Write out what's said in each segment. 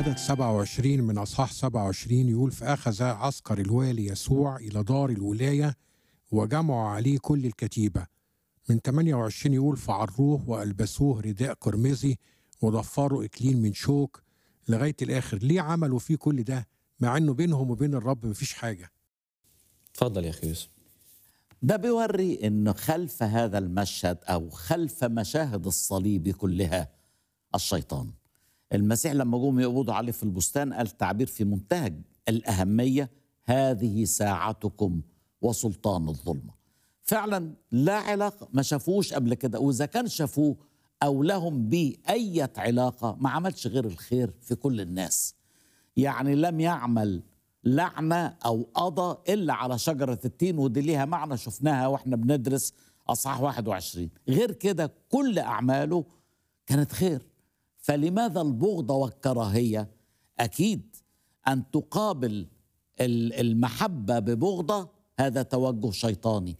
عدد 27 من أصحاح 27 يقول فأخذ عسكر الوالي يسوع إلى دار الولاية وجمعوا عليه كل الكتيبة من 28 يقول فعروه وألبسوه رداء قرمزي وضفروا إكليل من شوك لغاية الآخر ليه عملوا فيه كل ده مع إنه بينهم وبين الرب مفيش حاجة اتفضل يا اخي يوسف ده بيوري انه خلف هذا المشهد او خلف مشاهد الصليب كلها الشيطان المسيح لما جم يقبضوا عليه في البستان قال تعبير في منتهى الاهميه هذه ساعتكم وسلطان الظلمه فعلا لا علاقه ما شافوش قبل كده واذا كان شافوه او لهم به اي علاقه ما عملش غير الخير في كل الناس يعني لم يعمل لعنة أو قضى إلا على شجرة التين ودي ليها معنى شفناها وإحنا بندرس أصحاح 21 غير كده كل أعماله كانت خير فلماذا البغضة والكراهية أكيد أن تقابل ال- المحبة ببغضة هذا توجه شيطاني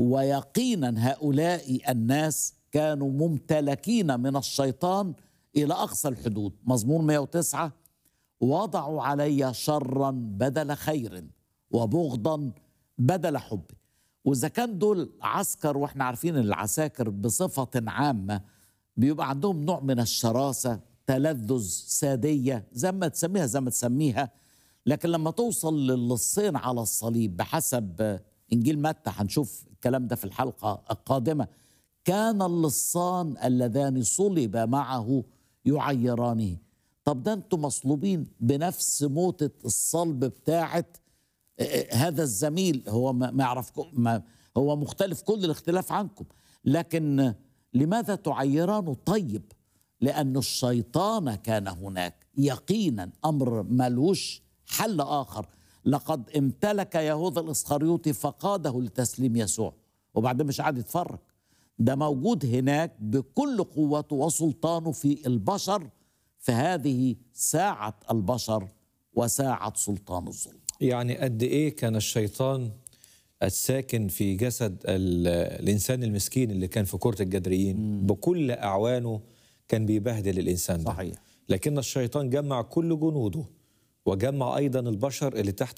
ويقينا هؤلاء الناس كانوا ممتلكين من الشيطان إلى أقصى الحدود مزمور 109 وضعوا علي شرا بدل خير وبغضا بدل حب واذا كان دول عسكر واحنا عارفين العساكر بصفه عامه بيبقى عندهم نوع من الشراسه تلذذ ساديه زي ما تسميها زي ما تسميها لكن لما توصل للصين على الصليب بحسب انجيل متى هنشوف الكلام ده في الحلقه القادمه كان اللصان اللذان صلب معه يعيرانه طب ده انتم مصلوبين بنفس موتة الصلب بتاعت آه، هذا الزميل هو ما ما يعرفكم ما هو مختلف كل الاختلاف عنكم لكن لماذا تعيرانه طيب لأن الشيطان كان هناك يقينا أمر ملوش حل آخر لقد امتلك يهوذا الإسخريوطي فقاده لتسليم يسوع وبعدين مش قاعد يتفرج ده موجود هناك بكل قوته وسلطانه في البشر فهذه ساعة البشر وساعة سلطان الظلم يعني قد ايه كان الشيطان الساكن في جسد ال- الانسان المسكين اللي كان في كرة الجدريين بكل اعوانه كان بيبهدل الانسان ده صحيح. لكن الشيطان جمع كل جنوده وجمع ايضا البشر اللي تحت